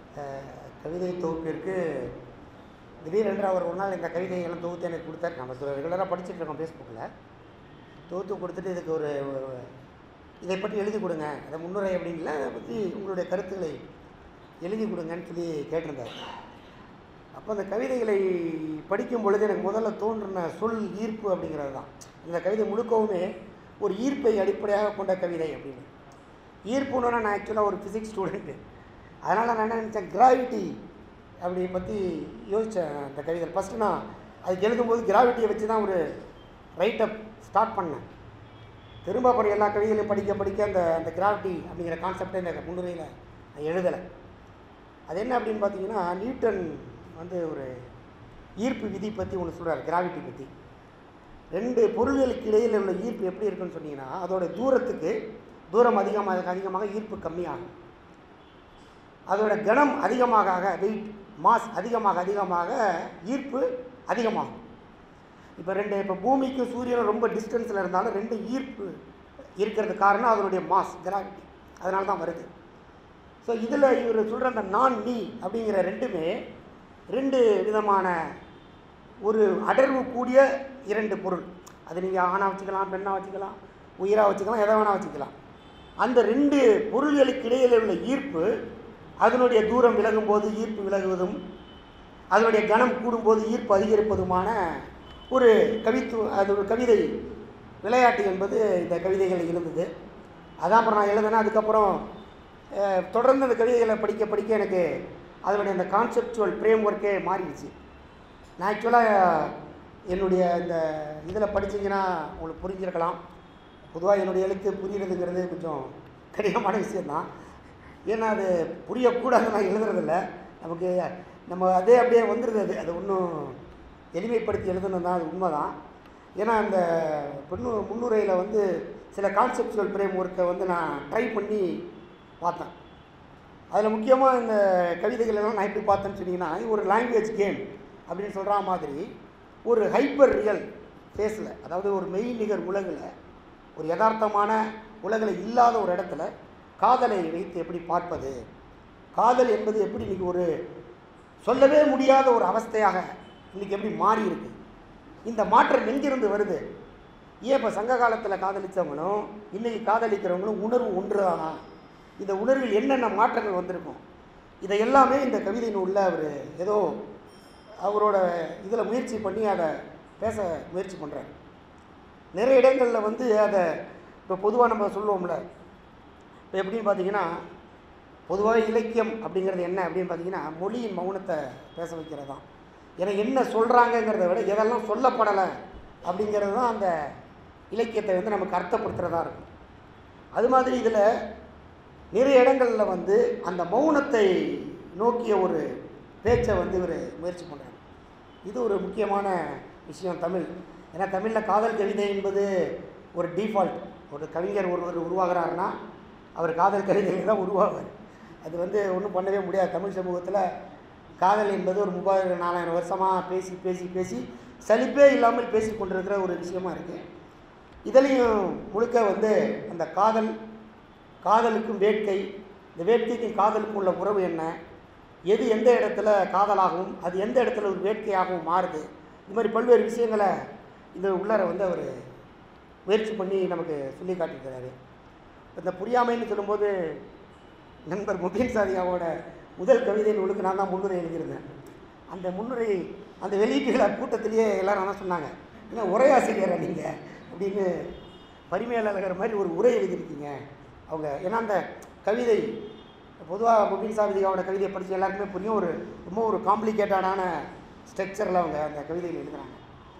அஹ், கவிதை தொகுப்பிற்கு திடீரென்று அவர் ஒரு நாள் இந்த கவிதைகள்லாம் தொகுத்து எனக்கு கொடுத்தாரு நம்ம ரெகுலராக படிச்சுட்டு இருக்கோம் ஃபேஸ்புக்கில் தொகுத்து கொடுத்துட்டு இதுக்கு ஒரு ஒரு- இதை பற்றி எழுதி கொடுங்க அதை முன்னுரை அப்படின்ல அதை பற்றி உங்களுடைய கருத்துக்களை எழுதி கொடுங்கன்னு சொல்லி கேட்டிருந்தார் அப்போ அந்த கவிதைகளை படிக்கும் பொழுது எனக்கு முதல்ல தோன்றின சொல் ஈர்ப்பு அப்படிங்கிறது தான் இந்த கவிதை முழுக்கவுமே ஒரு ஈர்ப்பை அடிப்படையாக கொண்ட கவிதை அப்படின்னு ஈர்ப்புன்னா நான் ஆக்சுவலாக ஒரு ஃபிசிக்ஸ் ஸ்டூடெண்ட்டு அதனால் நான் என்ன நினச்சேன் கிராவிட்டி அப்படி பற்றி யோசித்தேன் அந்த கவிதை ஃபஸ்ட்டு நான் அதுக்கு எழுதும்போது கிராவிட்டியை வச்சு தான் ஒரு ரைட்டப் ஸ்டார்ட் பண்ணேன் திரும்ப அப்புறம் எல்லா கவிதைகளையும் படிக்க படிக்க அந்த அந்த கிராவிட்டி அப்படிங்கிற கான்செப்டை இந்த முன்னுரையில் நான் எழுதலை அது என்ன அப்படின்னு பார்த்தீங்கன்னா நியூட்டன் வந்து ஒரு ஈர்ப்பு விதி பற்றி ஒன்று சொல்கிறார் கிராவிட்டி பற்றி ரெண்டு பொருள்களுக்கு இடையில் உள்ள ஈர்ப்பு எப்படி இருக்குன்னு சொன்னீங்கன்னா அதோட தூரத்துக்கு தூரம் அதிகமாக அதிகமாக ஈர்ப்பு கம்மியாகும் அதோட கனம் அதிகமாக ஆக வெயிட் மாஸ் அதிகமாக அதிகமாக ஈர்ப்பு அதிகமாகும் இப்போ ரெண்டு இப்போ பூமிக்கும் சூரியனும் ரொம்ப டிஸ்டன்ஸில் இருந்தாலும் ரெண்டு ஈர்ப்பு இருக்கிறது காரணம் அதனுடைய மாஸ் கிராவிட்டி அதனால தான் வருது ஸோ இதில் இவர் சொல்கிற அந்த நான் நீ அப்படிங்கிற ரெண்டுமே ரெண்டு விதமான ஒரு அடர்வு கூடிய இரண்டு பொருள் அது நீங்கள் ஆணாக வச்சுக்கலாம் பெண்ணாக வச்சுக்கலாம் உயிராக வச்சுக்கலாம் எதை வேணால் வச்சுக்கலாம் அந்த ரெண்டு பொருள்களுக்கு இடையில் உள்ள ஈர்ப்பு அதனுடைய தூரம் விலகும் போது ஈர்ப்பு விலகுவதும் அதனுடைய கனம் கூடும்போது ஈர்ப்பு அதிகரிப்பதுமான ஒரு கவித்து அது ஒரு கவிதை விளையாட்டு என்பது இந்த கவிதைகள் இருந்தது அதான் அப்புறம் நான் எழுதினேன் அதுக்கப்புறம் அஹ், தொடர்ந்து அந்த கவிதைகளை படிக்க படிக்க எனக்கு அதனுடைய அந்த கான்செப்டுவல் ஃப்ரேம் ஒர்க்கே மாறிடுச்சு நான் ஆக்சுவலாக என்னுடைய இந்த இதில் படிச்சீங்கன்னா உங்களுக்கு புரிஞ்சிருக்கலாம் பொதுவாக என்னுடைய எழுத்து புரியுறதுங்கிறது கொஞ்சம் கடினமான விஷயந்தான் ஏன்னா அது புரியக்கூடாது நான் எழுதுறதில்ல நமக்கு நம்ம அதே அப்படியே வந்துடுது அது அது ஒன்றும் எளிமைப்படுத்தி எழுதணும் தான் அது உண்மைதான் ஏன்னா அந்த பெண்ணு முன்னுரையில் வந்து சில கான்செப்டுவல் ஃப்ரேம் ஒர்க்கை வந்து நான் ட்ரை பண்ணி பார்த்தேன் அதில் முக்கியமாக இந்த கவிதைகள் எல்லாம் நான் எப்படி பார்த்தேன்னு சொன்னீங்கன்னா இது ஒரு லாங்குவேஜ் கேம் அப்படின்னு சொல்கிற மாதிரி ஒரு ஹைப்பர் ரியல் ஃபேஸில் அதாவது ஒரு மெய் நிகர் உலகில் ஒரு யதார்த்தமான உலகில் இல்லாத ஒரு இடத்துல காதலை வைத்து எப்படி பார்ப்பது காதல் என்பது எப்படி இன்னைக்கு ஒரு சொல்லவே முடியாத ஒரு அவஸ்தையாக இன்னைக்கு எப்படி மாறி இருக்கு இந்த மாற்றம் எங்கிருந்து வருது ஏன் இப்போ சங்க காலத்தில் காதலித்தவங்களும் இன்னைக்கு காதலிக்கிறவங்களும் உணர்வு ஒன்று தானா இந்த உணர்வில் என்னென்ன மாற்றங்கள் வந்திருக்கும் இதை எல்லாமே இந்த கவிதை நூலில் அவர் ஏதோ அவரோட இதில் முயற்சி பண்ணி அதை பேச முயற்சி பண்ணுறாரு நிறைய இடங்களில் வந்து அதை இப்போ பொதுவாக நம்ம சொல்லுவோம்ல இப்போ எப்படின்னு பார்த்தீங்கன்னா பொதுவாக இலக்கியம் அப்படிங்கிறது என்ன அப்படின்னு பார்த்தீங்கன்னா மொழியின் மௌனத்தை பேச வைக்கிறது தான் ஏன்னா என்ன சொல்கிறாங்கங்கிறத விட எதெல்லாம் சொல்லப்படலை அப்படிங்கிறது தான் அந்த இலக்கியத்தை வந்து நமக்கு அர்த்தப்படுத்துகிறதா இருக்கும் அது மாதிரி இதில் நிறைய இடங்களில் வந்து அந்த மௌனத்தை நோக்கிய ஒரு பேச்சை வந்து இவர் முயற்சி பண்ணுறாரு இது ஒரு முக்கியமான விஷயம் தமிழ் ஏன்னா தமிழில் காதல் கவிதை என்பது ஒரு டிஃபால்ட் ஒரு கவிஞர் ஒருவர் உருவாகிறாருன்னா அவர் காதல் கவிதைகள் தான் உருவாவார் அது வந்து ஒன்றும் பண்ணவே முடியாது தமிழ் சமூகத்தில் காதல் என்பது ஒரு மூவாயிரம் நாலாயிரம் வருஷமாக பேசி பேசி பேசி சலிப்பே இல்லாமல் பேசி கொண்டிருக்கிற ஒரு விஷயமா இருக்குது இதுலேயும் முழுக்க வந்து அந்த காதல் காதலுக்கும் வேட்கை இந்த வேட்கைக்கும் காதலுக்கும் உள்ள உறவு என்ன எது எந்த இடத்துல காதலாகவும் அது எந்த இடத்துல ஒரு வேட்கையாகவும் மாறுது இது மாதிரி பல்வேறு விஷயங்களை இந்த உள்ளார வந்து அவர் முயற்சி பண்ணி நமக்கு சொல்லி காட்டியிருக்கிறாரு இந்த புரியாமைன்னு சொல்லும்போது நண்பர் முபீன் சாதியாவோட முதல் கவிதை நூலுக்கு நான் தான் முன்னுரை எழுதியிருந்தேன் அந்த முன்னுரை அந்த வெளியீட்டு விழா கூட்டத்திலேயே எல்லாரும் என்ன சொன்னாங்க என்ன உரையாசிரியரா நீங்கள் அப்படின்னு பரிமையாளர் மாதிரி ஒரு உரை எழுதியிருக்கீங்க அவங்க ஏன்னா அந்த கவிதை பொதுவாக முபீன் சாதியாவோட கவிதையை படித்து எல்லாருக்குமே புரியும் ஒரு ரொம்ப ஒரு காம்ப்ளிகேட்டடான ஸ்ட்ரக்சரில் அவங்க அந்த கவிதையில் எழுதுகிறாங்க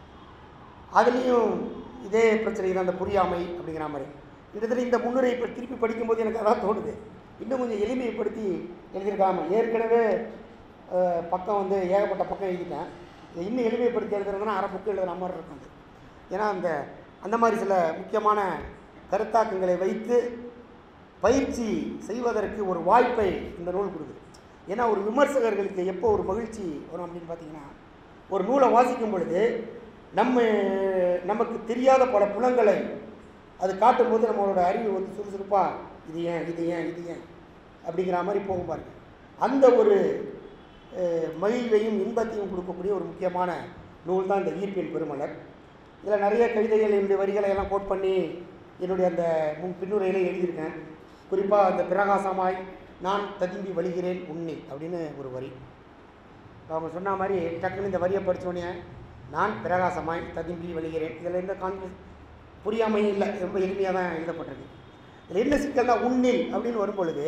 அதுலேயும் இதே பிரச்சனை தான் அந்த புரியாமை அப்படிங்கிற மாதிரி கிட்டத்தட்ட இந்த முன்னுரை இப்போ திருப்பி படிக்கும்போது எனக்கு அதான் தோணுது இன்னும் கொஞ்சம் எளிமைப்படுத்தி எழுதியிருக்காம ஏற்கனவே அஹ், பக்கம் வந்து ஏகப்பட்ட பக்கம் எழுதிட்டேன் இதை இன்னும் எளிமைப்படுத்தி எழுதுறதுன்னா அரை புக்கு எழுதுகிற மாதிரி இருக்கும் அது. ஏன்னா அந்த அந்த மாதிரி சில முக்கியமான கருத்தாக்கங்களை வைத்து பயிற்சி செய்வதற்கு ஒரு வாய்ப்பை இந்த நூல் கொடுக்குது ஏன்னா ஒரு விமர்சகர்களுக்கு எப்போ ஒரு மகிழ்ச்சி வரும் அப்படின்னு பார்த்தீங்கன்னா ஒரு நூலை வாசிக்கும் பொழுது நம்ம நமக்கு தெரியாத பல புலங்களை அது காட்டும்போது நம்மளோட அறிவு வந்து சுறுசுறுப்பாக இது ஏன் இது ஏன் இது ஏன் அப்படிங்கிற மாதிரி போகும் பாருங்க அந்த ஒரு அஹ், மகிழ்வையும் இன்பத்தையும் கொடுக்கக்கூடிய ஒரு முக்கியமான நூல் தான் இந்த ஈர்ப்பின் பெருமலர் இதில் நிறைய கவிதைகள் என்னுடைய வரிகளை எல்லாம் கோட் பண்ணி என்னுடைய அந்த முன் பின்னுரையில எழுதியிருக்கேன் குறிப்பாக அந்த பிரகாசமாய் நான் ததும்பி வழிகிறேன் உன்னி அப்படின்னு ஒரு வரி இப்போ அவங்க சொன்ன மாதிரி டக்குன்னு இந்த வரியை படித்தோடனே நான் பிரகாசமாய் ததும்பி வழிகிறேன் இதில் எந்த கான்ஃபிடன்ஸ் புரியாமையும் இல்லை ரொம்ப எளிமையாக தான் எழுதப்பட்டிருக்கு இதில் என்ன சிக்கல்னா உன்னில் அப்படின்னு வரும்பொழுது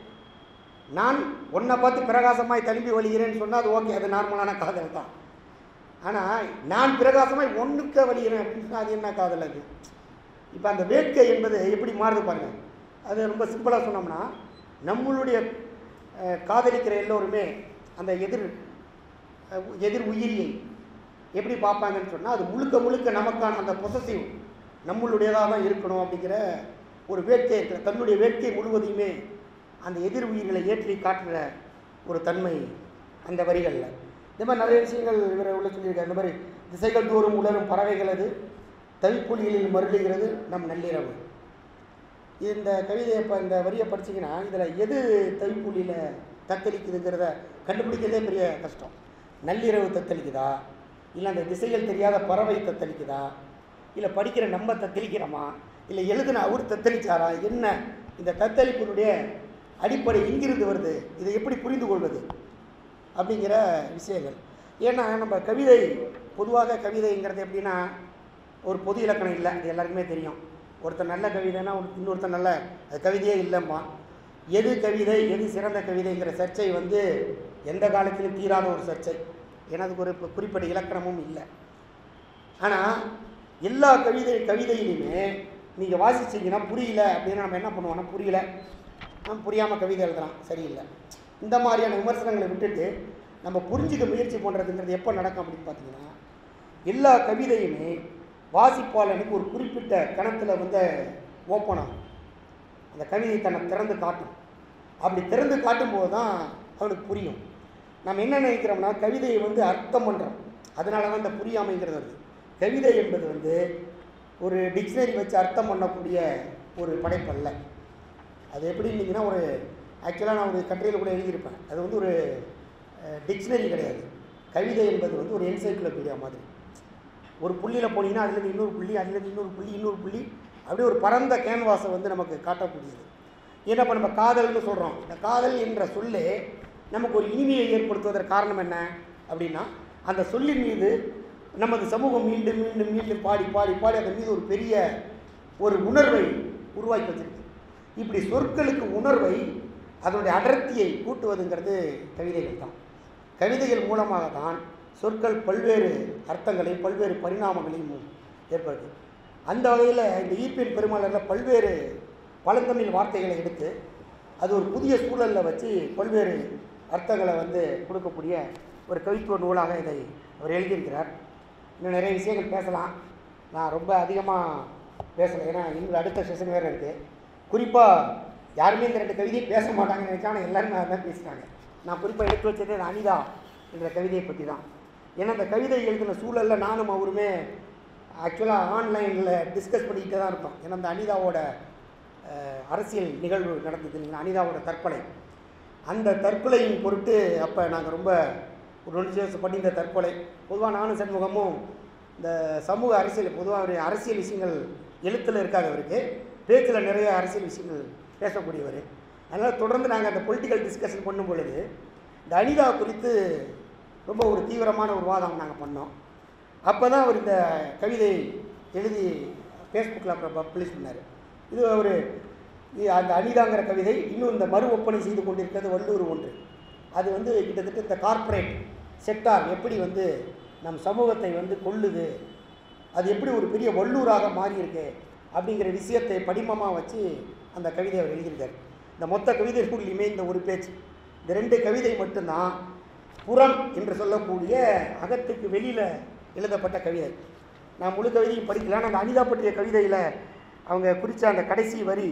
நான் உன்னை பார்த்து பிரகாசமாய் தழும்பி வழிகிறேன்னு சொன்னால் அது ஓகே அது நார்மலான காதல் தான் ஆனால் நான் பிரகாசமாய் ஒன்றுக்க வழிகிறேன் அப்படின்னு சொன்னால் அது என்ன காதல் அது இப்போ அந்த வேட்கை என்பது எப்படி மாறுது பாருங்க அது ரொம்ப சிம்பிளாக சொன்னோம்னா நம்மளுடைய அஹ், காதலிக்கிற எல்லோருமே அந்த எதிர் அஹ், எதிர் உயிரியை எப்படி பார்ப்பாங்கன்னு சொன்னால் அது முழுக்க முழுக்க நமக்கான அந்த பொசசிவ் நம்மளுடையதாக தான் இருக்கணும் அப்படிங்கிற ஒரு வேட்கை இருக்கிற தன்னுடைய வேட்கை முழுவதையுமே அந்த எதிர் உயிர்களை ஏற்றி காட்டுற ஒரு தன்மை அந்த வரிகளில் இந்த மாதிரி நிறைய விஷயங்கள் இவர் உள்ள சொல்லியிருக்காரு இந்த மாதிரி திசைகள் தோறும் உலரும் பறவைகளது தவிப்புலிகளில் மருளுகிறது நம் நள்ளிரவு இந்த கவிதையை இப்போ இந்த வரியை படிச்சீங்கன்னா இதில் எது தவிப்புலியில் தத்தளிக்குதுங்கிறத கண்டுபிடிக்கிறதே பெரிய கஷ்டம் நள்ளிரவு தத்தளிக்குதா இல்லை அந்த திசைகள் தெரியாத பறவை தத்தளிக்குதா இல்லை படிக்கிற நம்ம தத்தளிக்கிறோமா இல்லை எழுதுன அவர் தத்தளிச்சாரா என்ன இந்த தத்தளிப்பினுடைய அடிப்படை எங்கிருந்து வருது இதை எப்படி புரிந்து கொள்வது அப்படிங்கிற விஷயங்கள் ஏன்னா நம்ம கவிதை பொதுவாக கவிதைங்கிறது எப்படின்னா ஒரு பொது இலக்கணம் இல்லை அது எல்லாருக்குமே தெரியும் ஒருத்தர் நல்ல கவிதைனா ஒரு இன்னொருத்தர் நல்ல அது கவிதையே இல்லைம்மா எது கவிதை எது சிறந்த கவிதைங்கிற சர்ச்சை வந்து எந்த காலத்திலும் தீராத ஒரு சர்ச்சை ஏன்னா அதுக்கு ஒரு பு- குறிப்பிட்ட இலக்கணமும் இல்லை ஆனால் எல்லா கவிதை கவிதையிலுமே நீங்கள் வாசிச்சீங்கன்னா புரியல அப்படின்னா நம்ம என்ன பண்ணுவோம்னா புரியல நம்ம புரியாமல் கவிதை எழுதலாம் சரியில்லை இந்த மாதிரியான விமர்சனங்களை விட்டுட்டு நம்ம புரிஞ்சுக்க முயற்சி பண்ணுறதுங்கிறது எப்போ நடக்கும் அப்படின்னு பார்த்தீங்கன்னா எல்லா கவிதையுமே வாசிப்பாளனுக்கு ஒரு குறிப்பிட்ட கணத்தில் வந்து ஓப்பன் ஆகும் அந்த கவிதை தன்னை திறந்து காட்டும் அப்படி திறந்து காட்டும்போது தான் அவனுக்கு புரியும் நம்ம என்ன நினைக்கிறோம்னா கவிதையை வந்து அர்த்தம் பண்ணுறோம் அதனால தான் இந்த புரியாமைங்கிறது வருது கவிதை என்பது வந்து ஒரு டிக்ஷனரி வச்சு அர்த்தம் பண்ணக்கூடிய ஒரு படைப்பல்ல அது எப்படின்னீங்கன்னா ஒரு ஆக்சுவலாக நான் ஒரு கட்டுரையில் கூட எழுதியிருப்பேன் அது வந்து ஒரு டிக்ஷனரி கிடையாது கவிதை என்பது வந்து ஒரு என்சைக்ளோபீடியா மாதிரி ஒரு புள்ளியில் போனீங்கன்னா அதுலேருந்து இன்னொரு புள்ளி அதுலேருந்து இன்னொரு புள்ளி இன்னொரு புள்ளி அப்படியே ஒரு பரந்த கேன்வாஸை வந்து நமக்கு காட்டக்கூடியது ஏன்னா இப்போ நம்ம காதல்னு சொல்கிறோம் இந்த காதல் என்ற சொல்லே நமக்கு ஒரு இனிமையை ஏற்படுத்துவதற்கு காரணம் என்ன அப்படின்னா அந்த சொல்லின் மீது நமது சமூகம் மீண்டும் மீண்டும் மீண்டும் பாடி பாடி பாடி அதன் மீது ஒரு பெரிய ஒரு உணர்வை உருவாக்கி வச்சிருக்கு இப்படி சொற்களுக்கு உணர்வை அதனுடைய அடர்த்தியை கூட்டுவதுங்கிறது கவிதைகள் தான் கவிதைகள் மூலமாக தான் சொற்கள் பல்வேறு அர்த்தங்களையும் பல்வேறு பரிணாமங்களையும் ஏற்படுது அந்த வகையில் இந்த ஈர்ப்பின் பெருமாளரில் பல்வேறு பழந்தமிழ் வார்த்தைகளை எடுத்து அது ஒரு புதிய சூழலில் வச்சு பல்வேறு அர்த்தங்களை வந்து கொடுக்கக்கூடிய ஒரு கவித்துவ நூலாக இதை அவர் எழுதியிருக்கிறார் இன்னும் நிறைய விஷயங்கள் பேசலாம் நான் ரொம்ப அதிகமாக பேசலை ஏன்னா இன்னும் அடுத்த செஷன் வேறு இருக்குது குறிப்பாக யாருமே இந்த ரெண்டு கவிதையும் பேச மாட்டாங்கன்னு நினைச்சா ஆனால் எல்லாருமே அதான் பேசுகிறாங்க நான் குறிப்பாக எடுத்து வச்சது இந்த அனிதா என்ற கவிதையை பற்றி தான் ஏன்னா அந்த கவிதை எழுதின சூழலில் நானும் அவருமே ஆக்சுவலாக ஆன்லைனில் டிஸ்கஸ் பண்ணிக்கிட்டே தான் இருப்போம் ஏன்னா அந்த அனிதாவோட அஹ், அரசியல் நிகழ்வு நடந்தது இல்லைங்களா அனிதாவோட தற்கொலை அந்த தற்கொலையின் பொருட்டு அப்போ நாங்கள் ரொம்ப ஒரு ஒன்று சேர்த்து பண்ணி இந்த தற்கொலை பொதுவாக நானும் சண்முகமும் இந்த சமூக அரசியல் பொதுவாக ஒரு அரசியல் விஷயங்கள் எழுத்தில் இருக்காது அவருக்கு பேச்சில் நிறைய அரசியல் விஷயங்கள் பேசக்கூடியவர் அதனால் தொடர்ந்து நாங்கள் அந்த பொலிட்டிக்கல் டிஸ்கஷன் பண்ணும் பொழுது இந்த அனிதா குறித்து ரொம்ப ஒரு தீவிரமான ஒரு வாதம் நாங்கள் பண்ணோம் அப்போ தான் அவர் இந்த கவிதை எழுதி ஃபேஸ்புக்கில் அப்புறம் பப்ளிஷ் பண்ணார் இது ஒரு இது அந்த அனிதாங்கிற கவிதை இன்னும் இந்த மறு ஒப்பனை செய்து கொண்டிருக்கிறது வள்ளூர் ஒன்று அது வந்து கிட்டத்தட்ட இந்த கார்ப்பரேட் செக்டார் எப்படி வந்து நம் சமூகத்தை வந்து கொள்ளுது அது எப்படி ஒரு பெரிய வள்ளூராக மாறியிருக்கு அப்படிங்கிற விஷயத்தை படிமமாக வச்சு அந்த கவிதை அவர் எழுதியிருக்கார் இந்த மொத்த கவிதை நூல்லையுமே இந்த ஒரு பேச்சு இந்த ரெண்டு கவிதை மட்டும்தான் புறம் என்று சொல்லக்கூடிய அகத்துக்கு வெளியில் எழுதப்பட்ட கவிதை நான் முழு கவிதையும் படிக்கல ஆனால் அந்த அனிதா பற்றிய கவிதையில் அவங்க குறித்த அந்த கடைசி வரி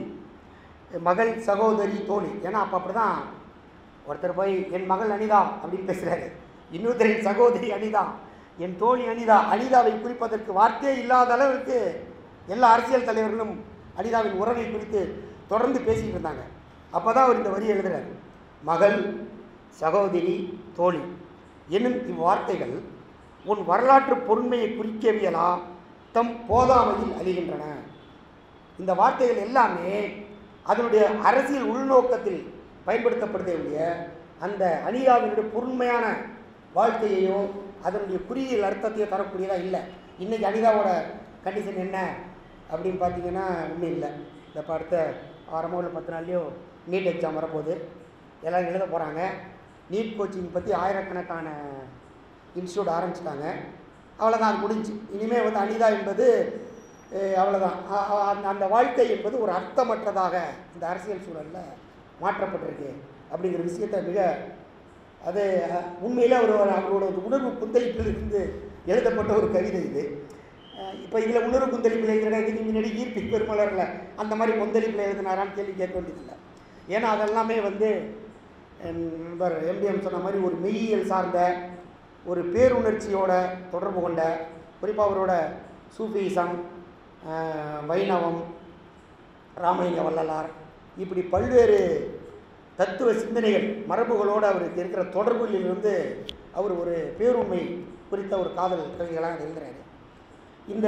மகள் சகோதரி தோழி ஏன்னா அப்போ அப்படி தான் ஒருத்தர் போய் என் மகள் அனிதா அப்படின்னு பேசுகிறாரு இன்னொருத்தரின் சகோதரி அனிதா என் தோழி அனிதா அனிதாவை குறிப்பதற்கு வார்த்தையே இல்லாத அளவிற்கு எல்லா அரசியல் தலைவர்களும் அனிதாவின் உறவை குறித்து தொடர்ந்து பேசிக்கிட்டு இருந்தாங்க அப்போ தான் அவர் இந்த வரி எழுதுறாரு மகள் சகோதரி தோழி என்னும் இவ்வார்த்தைகள் உன் வரலாற்று பொறுமையை குறிக்கவியலா தம் போதாமையில் அழிகின்றன இந்த வார்த்தைகள் எல்லாமே அதனுடைய அரசியல் உள்நோக்கத்தில் பயன்படுத்தப்படுதே ஒழிய அந்த அனிதாவினுடைய பொறுமையான வாழ்க்கையையோ அதனுடைய குறியியல் அர்த்தத்தையோ தரக்கூடியதா இல்லை இன்றைக்கி அனிதாவோட கண்டிஷன் என்ன அப்படின்னு பார்த்தீங்கன்னா ஒன்றும் இல்லை இந்த இப்போ அடுத்த வாரமோ இல்லை பத்து நாள்லையோ நீட் எக்ஸாம் வரப்போகுது எல்லோரும் எழுத போகிறாங்க நீட் கோச்சிங் பற்றி ஆயிரக்கணக்கான இன்ஸ்டியூட் ஆரம்பிச்சிட்டாங்க அவ்வளோதான் அது முடிஞ்சு இனிமேல் வந்து அனிதா என்பது அஹ், அவ்வளோதான் அ- அ- அந்த அந்த வாழ்க்கை என்பது ஒரு அர்த்தமற்றதாக இந்த அரசியல் சூழலில் மாற்றப்பட்டிருக்கு அப்படிங்கிற விஷயத்தை மிக அது அஹ், உண்மையிலே அவர் ஒரு- அவரோட ஒரு உணர்வு குந்தளிப்பில் இருந்து எழுதப்பட்ட ஒரு கவிதை இது இப்போ இதில் உணர்வு குந்தளிப்பில் எழுதுகிற இதுக்கு முன்னாடி ஈர்ப்பு பெருமலரில் அந்த மாதிரி கொந்தளிப்பில் எழுதினாரான்னு கேள்வி கேட்க வேண்டியதில்லை ஏன்னா அதெல்லாமே வந்து என் நண்பர் எம்டிஎம் சொன்ன மாதிரி ஒரு மெய்யியல் சார்ந்த ஒரு பேருணர்ச்சியோட தொடர்பு கொண்ட குறிப்பாக அவரோட சூஃபிசம் அஹ், வைணவம் ராமலிங்க வள்ளலார் இப்படி பல்வேறு தத்துவ சிந்தனைகள் மரபுகளோடு அவருக்கு இருக்கிற தொடர்புகளிலிருந்து அவர் ஒரு பேருண்மை குறித்த ஒரு காதல் கவிதைகளாக எழுதுகிறாரு இந்த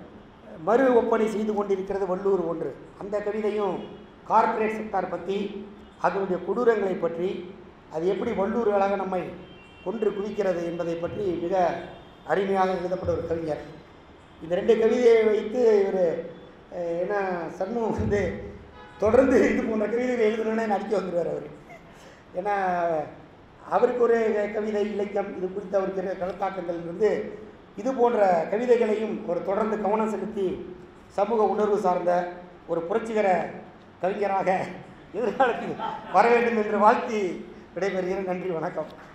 மறு ஒப்பனை செய்து கொண்டிருக்கிறது வள்ளூர் ஒன்று அந்த கவிதையும் கார்ப்பரேட் செக்டார் பற்றி அதனுடைய கொடூரங்களை பற்றி அது எப்படி வள்ளூர்களாக நம்மை கொன்று குவிக்கிறது என்பதை பற்றி மிக அருமையாக எழுதப்பட்ட ஒரு கவிஞர் இந்த ரெண்டு கவிதையை வைத்து இவர் என்ன சண்முகம் வந்து தொடர்ந்து இது போன்ற கவிதைகள் எழுதணும்னு நடிக்க வந்துடுவார் அவர் ஏன்னா அவருக்கு ஒரு கவிதை இலக்கியம் இது குறித்து அவருக்கு இருக்கிற கருத்தாக்கங்கள் வந்து இது போன்ற கவிதைகளையும் ஒரு தொடர்ந்து கவனம் செலுத்தி சமூக உணர்வு சார்ந்த ஒரு புரட்சிகர கவிஞராக எதிர்காலத்தில் வர வேண்டும் என்று வாழ்த்தி விடைபெறுகிறேன் நன்றி வணக்கம்